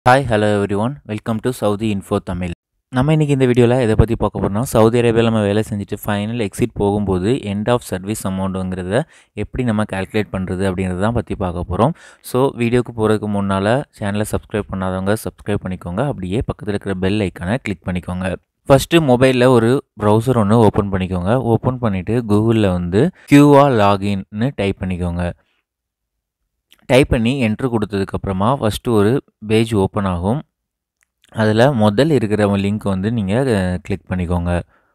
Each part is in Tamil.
hi hello every welcome to Saudi info Tamil நம்ம இன்றைக்கி இந்த வீடியோவில் எதை பற்றி பார்க்க போகிறோம்னா சவுதி அரேபியாவில் நம்ம வேலை செஞ்சுட்டு ஃபைனல் எக்ஸிட் போகும்போது எண்ட் ஆஃப் சர்வீஸ் அமௌண்ட்டுங்கிறத எப்படி நம்ம கால்குலேட் பண்ணுறது அப்படிங்கிறத தான் பற்றி பார்க்க போகிறோம் ஸோ வீடியோக்கு போகிறதுக்கு முன்னால் சேனலை சப்ஸ்கிரைப் பண்ணாதவங்க சப்ஸ்கிரைப் பண்ணிக்கோங்க அப்படியே பக்கத்தில் இருக்கிற பெல் ஐக்கானை கிளிக் பண்ணிக்கோங்க ஃபஸ்ட்டு மொபைலில் ஒரு ப்ரௌசர் ஒன்று ஓப்பன் பண்ணிக்கோங்க ஓப்பன் பண்ணிவிட்டு கூகுளில் வந்து கியூஆ லாகின்னு டைப் பண்ணிக்கோங்க டைப் பண்ணி என்ட்ரு கொடுத்ததுக்கப்புறமா ஃபஸ்ட்டு ஒரு பேஜ் ஓப்பன் ஆகும் அதில் முதல் இருக்கிற லிங்க் வந்து நீங்கள் கிளிக் பண்ணிக்கோங்க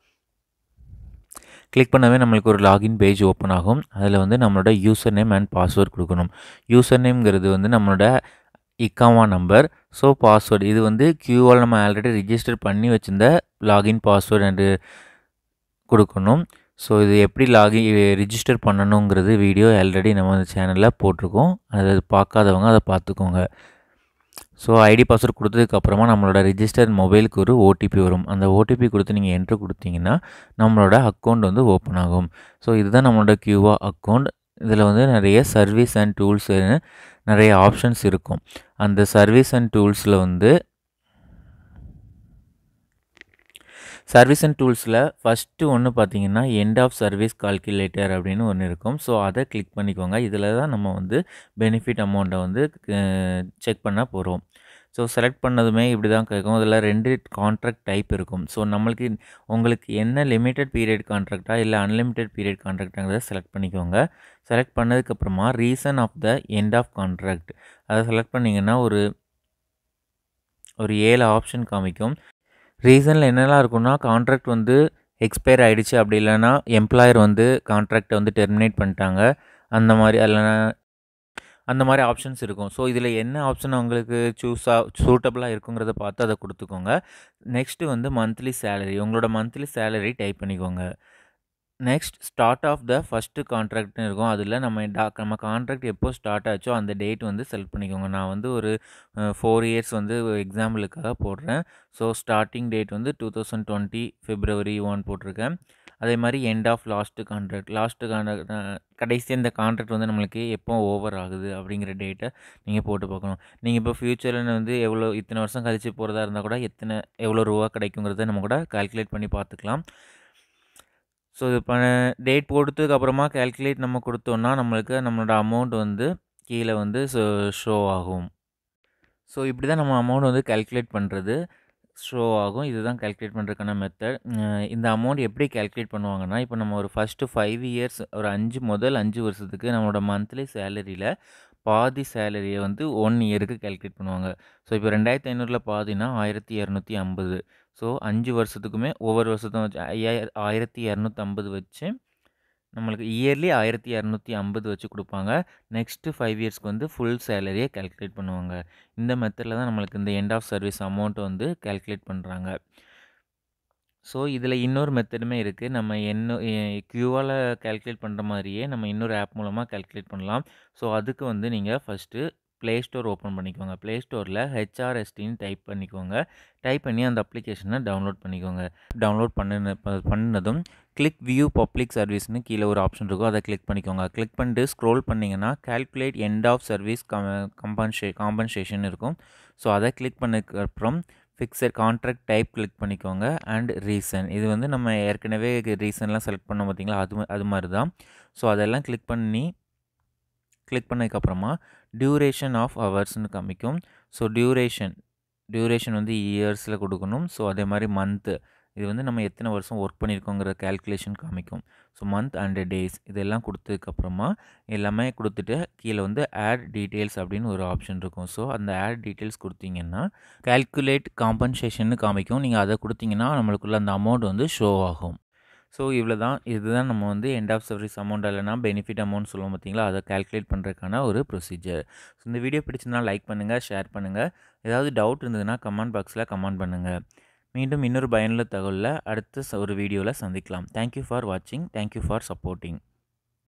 கிளிக் பண்ணவே நம்மளுக்கு ஒரு லாகின் பேஜ் ஓப்பன் ஆகும் அதில் வந்து நம்மளோட யூசர் நேம் அண்ட் பாஸ்வேர்ட் கொடுக்கணும் யூசர் நேம்ங்கிறது வந்து நம்மளோட இக்காமா நம்பர் ஸோ பாஸ்வேர்டு இது வந்து கியூஆல் நம்ம ஆல்ரெடி ரிஜிஸ்டர் பண்ணி வச்சுருந்த லாகின் பாஸ்வேர்டு அண்டு கொடுக்கணும் ஸோ இது எப்படி லாகி ரிஜிஸ்டர் பண்ணணுங்கிறது வீடியோ ஆல்ரெடி நம்ம அந்த சேனலில் போட்டிருக்கோம் அதை பார்க்காதவங்க அதை பார்த்துக்கோங்க ஸோ ஐடி பாஸ்வேர்ட் கொடுத்ததுக்கப்புறமா நம்மளோட ரிஜிஸ்டர் மொபைலுக்கு ஒரு ஓடிபி வரும் அந்த ஓடிபி கொடுத்து நீங்கள் என்ட்ரு கொடுத்தீங்கன்னா நம்மளோட அக்கௌண்ட் வந்து ஓப்பன் ஆகும் ஸோ இதுதான் நம்மளோட கியூஆ அக்கௌண்ட் இதில் வந்து நிறைய சர்வீஸ் அண்ட் டூல்ஸ் நிறைய ஆப்ஷன்ஸ் இருக்கும் அந்த சர்வீஸ் அண்ட் டூல்ஸில் வந்து சர்வீஸ் அண்ட் டூல்ஸில் ஃபஸ்ட்டு ஒன்று பார்த்தீங்கன்னா எண்ட் ஆஃப் சர்வீஸ் கால்குலேட்டர் அப்படின்னு ஒன்று இருக்கும் ஸோ அதை கிளிக் பண்ணிக்கோங்க இதில் தான் நம்ம வந்து பெனிஃபிட் அமௌண்ட்டை வந்து செக் பண்ண போகிறோம் ஸோ செலக்ட் பண்ணதுமே இப்படி தான் கேட்கும் அதில் ரெண்டு கான்ட்ராக்ட் டைப் இருக்கும் ஸோ நம்மளுக்கு உங்களுக்கு என்ன லிமிட்டட் பீரியட் கான்ட்ராக்டா இல்லை அன்லிமிட்டெட் பீரியட் கான்ட்ராக்டாங்கிறத செலக்ட் பண்ணிக்கோங்க செலக்ட் பண்ணதுக்கப்புறமா reason of the end of contract அதை செலக்ட் பண்ணிங்கன்னா ஒரு ஒரு ஏழு ஆப்ஷன் காமிக்கும் ரீசனில் என்னெல்லாம் இருக்குன்னா கான்ட்ராக்ட் வந்து எக்ஸ்பயர் ஆகிடுச்சு அப்படி இல்லைன்னா எம்ப்ளாயர் வந்து கான்ட்ராக்டை வந்து டெர்மினேட் பண்ணிட்டாங்க அந்த மாதிரி இல்லைனா அந்த மாதிரி ஆப்ஷன்ஸ் இருக்கும் ஸோ இதில் என்ன ஆப்ஷன் உங்களுக்கு சூஸாக சூட்டபுளாக இருக்குங்கிறத பார்த்து அதை கொடுத்துக்கோங்க நெக்ஸ்ட்டு வந்து மந்த்லி சேலரி உங்களோட மந்த்லி சேலரி டைப் பண்ணிக்கோங்க next start of the first கான்ட்ராக்ட்னு இருக்கும் அதில் நம்ம டா நம்ம கான்ட்ராக்ட் எப்போ ஸ்டார்ட் ஆச்சோ அந்த டேட் வந்து செலக்ட் பண்ணிக்கோங்க நான் வந்து ஒரு ஃபோர் இயர்ஸ் வந்து எக்ஸாம்பிளுக்காக போடுறேன் ஸோ ஸ்டார்டிங் டேட் வந்து two thousand twenty February one போட்டிருக்கேன் அதே மாதிரி end of last contract last contract கடைசி இந்த கான்ட்ராக்ட் வந்து நம்மளுக்கு எப்போ ஓவர் ஆகுது அப்படிங்கிற டேட்டை நீங்கள் போட்டு பார்க்கணும் நீங்கள் இப்போ ஃப்யூச்சரில் வந்து எவ்வளோ இத்தனை வருஷம் கழித்து போகிறதா இருந்தால் கூட எத்தனை எவ்வளோ ரூபா கிடைக்குங்கிறத நம்ம கூட கால்குலேட் பண்ணி பார்த்துக்கலாம் ஸோ இது பண்ண டேட் கொடுத்ததுக்கப்புறமா கேல்குலேட் நம்ம கொடுத்தோன்னா நம்மளுக்கு நம்மளோட அமௌண்ட் வந்து கீழே வந்து ஷோ ஷோ ஆகும் ஸோ இப்படி தான் நம்ம அமௌண்ட் வந்து கேல்குலேட் பண்ணுறது ஷோ ஆகும் இதுதான் கேல்குலேட் பண்ணுறதுக்கான மெத்தட் இந்த அமௌண்ட் எப்படி கேல்குலேட் பண்ணுவாங்கன்னா இப்போ நம்ம ஒரு ஃபஸ்ட்டு ஃபைவ் இயர்ஸ் ஒரு அஞ்சு முதல் அஞ்சு வருஷத்துக்கு நம்மளோட மந்த்லி சேலரியில் பாதி சேலரியை வந்து ஒன் இயருக்கு கேல்குலேட் பண்ணுவாங்க ஸோ இப்போ ரெண்டாயிரத்தி ஐநூறில் பாதினா ஆயிரத்தி இரநூத்தி ஐம்பது ஸோ அஞ்சு வருஷத்துக்குமே ஒவ்வொரு வருஷத்தும் வச்சு ஐயாயிர ஆயிரத்தி இரநூத்தம்பது வச்சு நம்மளுக்கு இயர்லி ஆயிரத்தி இரநூத்தி ஐம்பது வச்சு கொடுப்பாங்க நெக்ஸ்ட்டு ஃபைவ் இயர்ஸ்க்கு வந்து ஃபுல் சேலரியை கேல்குலேட் பண்ணுவாங்க இந்த மெத்தடில் தான் நம்மளுக்கு இந்த எண்ட் ஆஃப் சர்வீஸ் அமௌண்ட்டை வந்து கேல்குலேட் பண்ணுறாங்க ஸோ இதில் இன்னொரு மெத்தடுமே இருக்குது நம்ம என்ன க்யூவால் கேல்குலேட் பண்ணுற மாதிரியே நம்ம இன்னொரு ஆப் மூலமாக கேல்குலேட் பண்ணலாம் ஸோ அதுக்கு வந்து நீங்கள் ஃபஸ்ட்டு ப்ளே ஸ்டோர் ஓப்பன் பண்ணிக்கோங்க ப்ளே ஸ்டோரில் ஹெச்ஆர்எஸ்டின்னு டைப் பண்ணிக்கோங்க டைப் பண்ணி அந்த அப்ளிகேஷனை டவுன்லோட் பண்ணிக்கோங்க டவுன்லோட் பண்ணின பண்ணதும் கிளிக் வியூ பப்ளிக் சர்வீஸ்னு கீழே ஒரு ஆப்ஷன் இருக்கும் அதை கிளிக் பண்ணிக்கோங்க கிளிக் பண்ணிட்டு ஸ்க்ரோல் பண்ணிங்கன்னா கேல்குலேட் எண்ட் ஆஃப் சர்வீஸ் கம்பன்சே காம்பன்சேஷன் இருக்கும் ஸோ அதை கிளிக் பண்ணதுக்கப்புறம் ஃபிக்ஸட் கான்ட்ராக்ட் டைப் கிளிக் பண்ணிக்கோங்க அண்ட் ரீசன் இது வந்து நம்ம ஏற்கனவே ரீசன்லாம் செலக்ட் பண்ணோம் பார்த்தீங்களா அது அது மாதிரி தான் ஸோ அதெல்லாம் கிளிக் பண்ணி கிளிக் பண்ணதுக்கப்புறமா டியூரேஷன் ஆஃப் ஹவர்ஸ்னு காமிக்கும் ஸோ டியூரேஷன் டியூரேஷன் வந்து இயர்ஸில் கொடுக்கணும் ஸோ அதே மாதிரி மந்த்து இது வந்து நம்ம எத்தனை வருஷம் ஒர்க் பண்ணியிருக்கோங்கிற கேல்குலேஷன் காமிக்கும் ஸோ மந்த் அண்ட் டேஸ் இதெல்லாம் கொடுத்ததுக்கப்புறமா எல்லாமே கொடுத்துட்டு கீழே வந்து ஆட் டீட்டெயில்ஸ் அப்படின்னு ஒரு ஆப்ஷன் இருக்கும் ஸோ அந்த ஆட் டீட்டெயில்ஸ் கொடுத்தீங்கன்னா கேல்குலேட் காம்பன்சேஷன்னு காமிக்கும் நீங்கள் அதை கொடுத்தீங்கன்னா நம்மளுக்குள்ள அந்த அமௌண்ட் வந்து ஷோ ஆகும் ஸோ இவ்வளோ தான் இதுதான் நம்ம வந்து எண்ட் ஆஃப் சர்வீஸ் அமௌண்ட் இல்லைனா பெனிஃபிட் அமௌண்ட் சொல்லுவோம் பார்த்தீங்களா அதை கேல்குலேட் பண்ணுறதுக்கான ஒரு ப்ரொசீஜர் ஸோ இந்த வீடியோ பிடிச்சிருந்தா லைக் பண்ணுங்கள் ஷேர் பண்ணுங்கள் ஏதாவது டவுட் இருந்ததுன்னா கமெண்ட் பாக்ஸில் கமெண்ட் பண்ணுங்கள் மீண்டும் இன்னொரு பயனுள்ள தகவலில் அடுத்த ஒரு வீடியோவில் சந்திக்கலாம் தேங்க்யூ ஃபார் வாட்சிங் தேங்க்யூ ஃபார் சப்போர்ட்டிங்